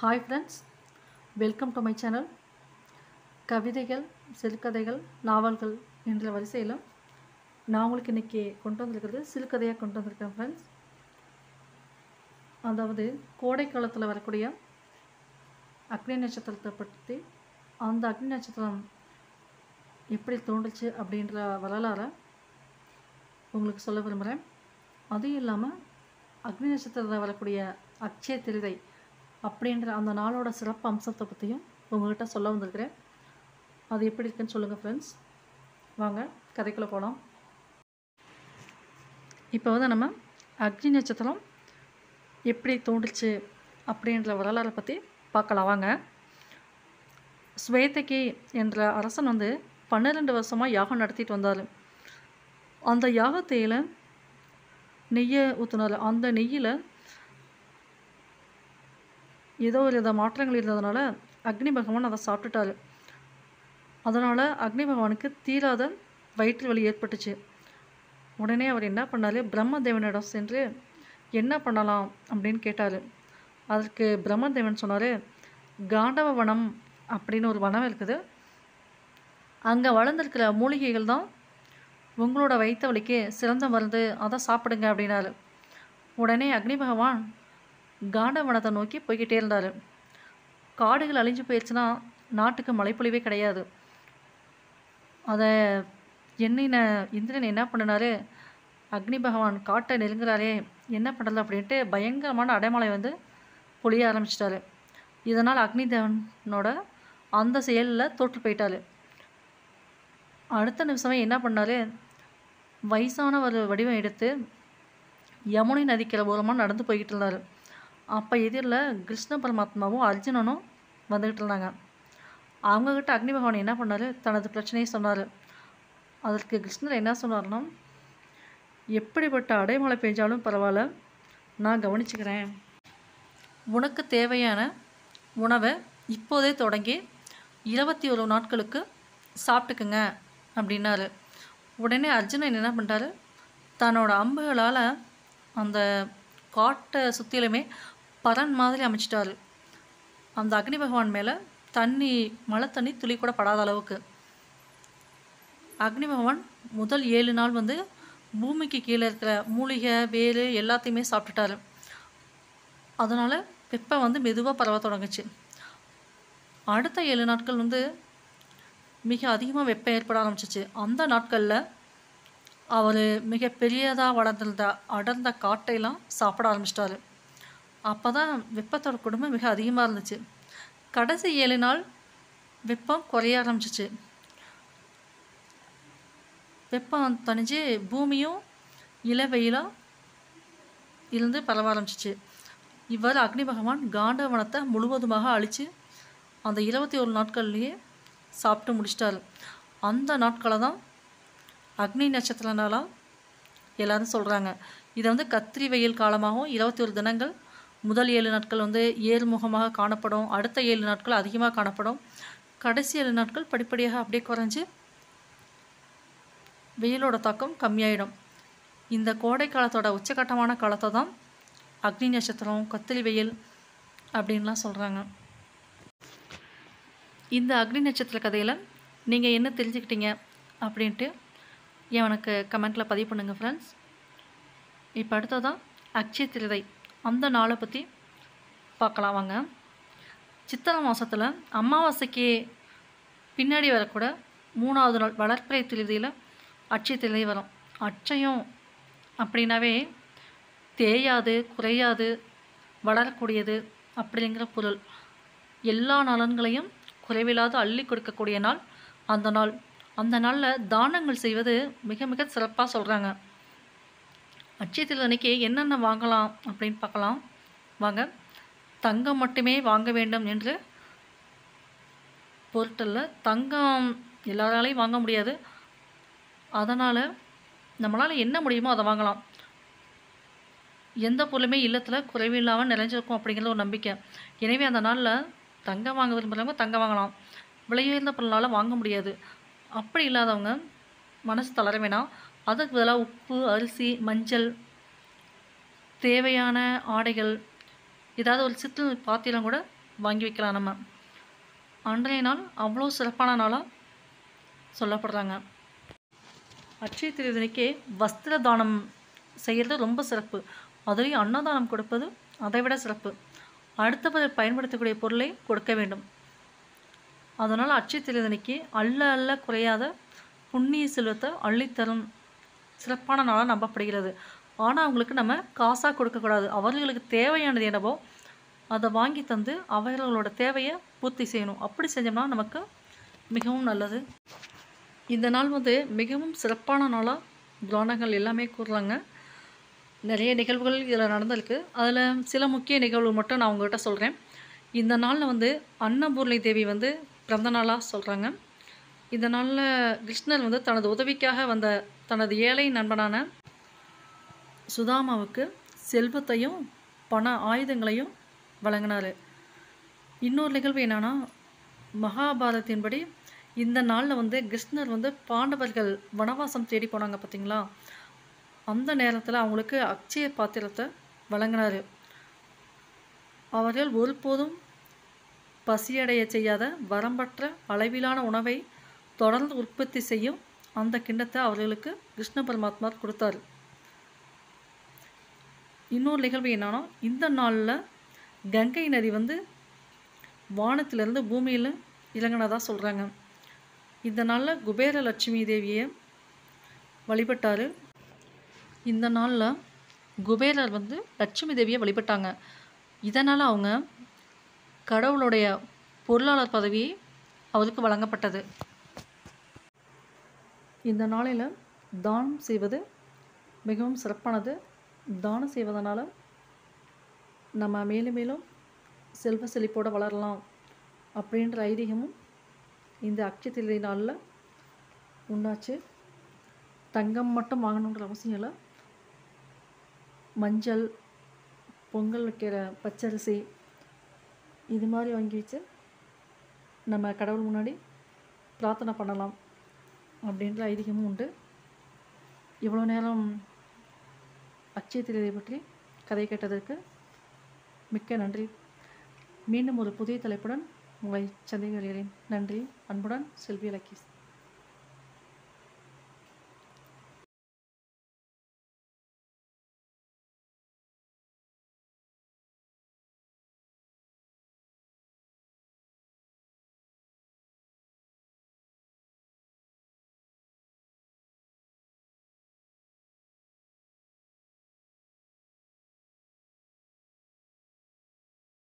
hi friends welcome to my channel கவிதைகள் சிறுகதைகள் நாவல்கள் என்ற வரிசையில் நான் உங்களுக்கு இன்றைக்கி கொண்டு வந்திருக்கிறது சிறுகதையாக கொண்டு வந்திருக்கேன் ஃப்ரெண்ட்ஸ் அதாவது கோடை காலத்தில் வரக்கூடிய அக்னி நட்சத்திரத்தை பற்றி அந்த அக்னி நட்சத்திரம் எப்படி தோன்றுச்சு அப்படின்ற வரலாறை உங்களுக்கு சொல்ல விரும்புகிறேன் அதுவும் இல்லாமல் அக்னி நட்சத்திரத்தில் வரக்கூடிய அக்ஷய திருதை அப்படின்ற அந்த நாளோட சிறப்பு அம்சத்தை பற்றியும் உங்கள்கிட்ட சொல்ல வந்திருக்கிறேன் அது எப்படி இருக்குன்னு சொல்லுங்கள் ஃப்ரெண்ட்ஸ் வாங்க கதைக்குள்ளே போகலாம் இப்போ வந்து நம்ம அக்னி நட்சத்திரம் எப்படி தோன்றுச்சு அப்படின்ற வரலாறை பற்றி பார்க்கலாம் வாங்க ஸ்வேதகி என்ற அரசன் வந்து பன்னிரெண்டு வருஷமாக யாகம் நடத்திட்டு வந்தார் அந்த யாகத்தையில் நெய்யை ஊற்றினார் அந்த நெய்யில் ஏதோ ஒரு வித மாற்றங்கள் இருந்ததுனால அக்னி பகவான் அதை சாப்பிட்டுட்டாரு அதனால் அக்னி பகவானுக்கு தீராத வயிற்று வலி ஏற்பட்டுச்சு உடனே அவர் என்ன பண்ணார் பிரம்மதேவனிடம் சென்று என்ன பண்ணலாம் அப்படின்னு கேட்டார் அதற்கு பிரம்மதேவன் சொன்னார் காண்டவ வனம் அப்படின்னு ஒரு வனம் இருக்குது அங்கே வளர்ந்துருக்கிற மூலிகைகள் தான் உங்களோட வயிற்று வலிக்கு சிறந்த மருந்து அதை சாப்பிடுங்க அப்படின்னாரு உடனே அக்னி பகவான் காண்டவனத்தை நோக்கி போய்கிட்டே இருந்தார் காடுகள் அழிஞ்சு போயிடுச்சுன்னா நாட்டுக்கு மழைப்பொழிவே கிடையாது அதை எண்ணின இந்திரன் என்ன பண்ணினாரு அக்னி பகவான் காட்டை நெருங்குறாரே என்ன பண்ணுறது அப்படின்ட்டு பயங்கரமான அடைமலை வந்து பொழிய ஆரம்பிச்சிட்டாரு இதனால் அக்னி தேவனோட அந்த செயலில் தோற்று போயிட்டாரு அடுத்த நிமிஷமே என்ன பண்ணார் வயசான ஒரு வடிவம் எடுத்து யமுனை நதிக்கிற ஓரமாக நடந்து போய்கிட்டு இருந்தார் அப்போ எதிரில் கிருஷ்ண பரமாத்மாவும் அர்ஜுனனும் வந்துக்கிட்டு இருந்தாங்க அவங்கக்கிட்ட அக்னி பகவான் என்ன பண்ணார் தனது பிரச்சனையை சொன்னார் அதற்கு கிருஷ்ணர் என்ன சொன்னார்னா எப்படிப்பட்ட அடைமழை பெஞ்சாலும் பரவாயில்ல நான் கவனிச்சுக்கிறேன் உனக்கு தேவையான உணவை இப்போதே தொடங்கி இருபத்தி ஒரு நாட்களுக்கு சாப்பிட்டுக்குங்க அப்படின்னாரு உடனே அர்ஜுனன் என்ன பண்ணிட்டாரு தன்னோட அம்புகளால் அந்த காட்டை சுற்றிலுமே பரன் மாதிரி அமைச்சிட்டாரு அந்த அக்னி பகவான் மேலே தண்ணி மழை தண்ணி துளி கூட படாத அளவுக்கு அக்னி பகவான் முதல் ஏழு நாள் வந்து பூமிக்கு கீழே இருக்கிற மூலிகை வேறு எல்லாத்தையுமே சாப்பிட்டுட்டாரு அதனால் வெப்பம் வந்து மெதுவாக பரவ தொடங்குச்சு அடுத்த ஏழு நாட்கள் வந்து மிக அதிகமாக வெப்பம் ஏற்பட ஆரம்பிச்சிச்சு அந்த நாட்களில் அவர் மிக பெரியதாக வளர்ந்திருந்த அடர்ந்த காட்டையெல்லாம் சாப்பிட ஆரம்பிச்சிட்டாரு அப்போ தான் வெப்பத்தோட கொடுமை மிக அதிகமாக இருந்துச்சு கடைசி ஏழு நாள் வெப்பம் குறைய ஆரம்பிச்சிச்சு வெப்பம் தணிஞ்சு பூமியும் இளவெயிலாக இருந்து பரவ ஆரம்பிச்சிச்சு இவ்வாறு அக்னி பகவான் காண்டவனத்தை முழுவதுமாக அழித்து அந்த இருபத்தி ஒரு நாட்கள்லேயே சாப்பிட்டு முடிச்சிட்டாரு அந்த நாட்களை தான் அக்னி நட்சத்திர நாளாக எல்லாரும் சொல்கிறாங்க இதை வந்து கத்திரி வெயில் காலமாகவும் இருபத்தி ஒரு தினங்கள் முதல் ஏழு நாட்கள் வந்து ஏறுமுகமாக காணப்படும் அடுத்த ஏழு நாட்கள் அதிகமாக காணப்படும் கடைசி ஏழு நாட்கள் படிப்படியாக அப்படியே குறைஞ்சி வெயிலோட தாக்கம் கம்மியாயிடும் இந்த கோடை காலத்தோட உச்சகட்டமான காலத்தை தான் அக்னி நட்சத்திரம் கத்திரி வெயில் அப்படின்லாம் சொல்கிறாங்க இந்த அக்னி நட்சத்திர கதையில் நீங்கள் என்ன தெரிஞ்சுக்கிட்டீங்க அப்படின்ட்டு எனக்கு கமெண்ட்டில் பதிவு பண்ணுங்கள் ஃப்ரெண்ட்ஸ் இப்போ அடுத்ததான் அக்ஷய திருதை அந்த நாளை பற்றி பார்க்கலாம் வாங்க சித்திரை மாதத்தில் அமாவாசைக்கு பின்னாடி வரக்கூட மூணாவது நாள் வளர்ப்பிறை திருதியில் அட்சய திருதை வரும் அட்சயம் அப்படின்னாவே தேயாது குறையாது வளரக்கூடியது அப்படிங்கிற பொருள் எல்லா நலன்களையும் குறைவில்லாது அள்ளி கொடுக்கக்கூடிய நாள் அந்த நாள் அந்த நாளில் தானங்கள் செய்வது மிக மிக சிறப்பாக சொல்கிறாங்க அட்சயத்தில் அன்னைக்கு என்னென்ன வாங்கலாம் அப்படின்னு பார்க்கலாம் வாங்க தங்கம் மட்டுமே வாங்க வேண்டும் என்று பொருட்டல்ல தங்கம் எல்லாராலையும் வாங்க முடியாது அதனால் நம்மளால் என்ன முடியுமோ அதை வாங்கலாம் எந்த பொருளுமே இல்லத்தில் குறைவில்லாமல் நிறைஞ்சிருக்கும் அப்படிங்கிற ஒரு நம்பிக்கை எனவே அந்த நாளில் தங்கம் வாங்க விரும்புகிறவங்க தங்கம் வாங்கலாம் விலையுயர்ந்த பொருளால் வாங்க முடியாது அப்படி இல்லாதவங்க மனசு தளர வேணாம் அதுக்கு பதிலாக உப்பு அரிசி மஞ்சள் தேவையான ஆடைகள் ஏதாவது ஒரு சித்து பாத்திரம் கூட வாங்கி வைக்கலாம் நம்ம அன்றைய நாள் அவ்வளோ சிறப்பான நாளாக சொல்லப்படுறாங்க அட்சய திருதினைக்கு வஸ்திர தானம் செய்கிறது ரொம்ப சிறப்பு அதுலேயும் அன்னதானம் கொடுப்பது அதை விட சிறப்பு அடுத்தவர் பயன்படுத்தக்கூடிய பொருளை கொடுக்க வேண்டும் அதனால் அட்சய திருதினைக்கு அள்ள அள்ள குறையாத புண்ணிய செல்வத்தை அள்ளித்தரும் சிறப்பான நாளாக நம்பப்படுகிறது ஆனால் அவங்களுக்கு நம்ம காசாக கொடுக்கக்கூடாது அவர்களுக்கு தேவையானது என்னவோ அதை வாங்கி தந்து அவர்களோட தேவையை பூர்த்தி செய்யணும் அப்படி செஞ்சோம்னா நமக்கு மிகவும் நல்லது இந்த நாள் வந்து மிகவும் சிறப்பான நாளாக புராணங்கள் எல்லாமே கூறுறாங்க நிறைய நிகழ்வுகள் இதில் நடந்திருக்கு அதில் சில முக்கிய நிகழ்வு மட்டும் நான் உங்கள்கிட்ட சொல்கிறேன் இந்த நாளில் வந்து அன்னபூர்ணி தேவி வந்து பிறந்த நாளாக சொல்கிறாங்க இந்த நாளில் கிருஷ்ணர் வந்து தனது உதவிக்காக வந்த தனது ஏழை நண்பனான சுதாமாவுக்கு செல்வத்தையும் பண ஆயுதங்களையும் வழங்கினார் இன்னொரு நிகழ்வு என்னன்னா மகாபாரதத்தின்படி இந்த நாளில் வந்து கிருஷ்ணர் வந்து பாண்டவர்கள் வனவாசம் தேடி போனாங்க பார்த்தீங்களா அந்த நேரத்தில் அவங்களுக்கு அக்ஷய பாத்திரத்தை வழங்கினார் அவர்கள் ஒருபோதும் பசியடைய செய்யாத வரம்பற்ற அளவிலான உணவை தொடர்ந்து உற்பத்தி செய்யும் அந்த கிண்ணத்தை அவர்களுக்கு கிருஷ்ண பரமாத்மா கொடுத்தாரு இன்னொரு நிகழ்வு என்னன்னா இந்த நாளில் கங்கை நதி வந்து வானத்திலிருந்து பூமியில் இறங்கினதாக சொல்கிறாங்க இந்த நாளில் குபேர லட்சுமி தேவியை வழிபட்டார் இந்த நாளில் குபேரர் வந்து லட்சுமி தேவியை வழிபட்டாங்க இதனால் அவங்க கடவுளுடைய பொருளாளர் பதவி அவருக்கு வழங்கப்பட்டது இந்த நாளில் தானம் செய்வது மிகவும் சிறப்பானது தானம் செய்வதனால நம்ம மேலும் மேலும் செல்வ செழிப்போடு வளரலாம் அப்படின்ற ஐதீகமும் இந்த அக்ஷத்திரை நாளில் உண்டாச்சு தங்கம் மட்டும் வாங்கணுன்ற அவசியம் இல்லை மஞ்சள் பொங்கல் வைக்கிற பச்சரிசி இது மாதிரி வாங்கி வச்சு நம்ம கடவுள் முன்னாடி பிரார்த்தனை பண்ணலாம் அப்படின்ற ஐதீகமும் உண்டு இவ்வளோ நேரம் அச்சய திருதியை பற்றி கதை கேட்டதற்கு மிக்க நன்றி மீண்டும் ஒரு புதிய தலைப்புடன் உங்களை சந்திக்கிறேன் நன்றி அன்புடன் செல்வி லக்கீஸ்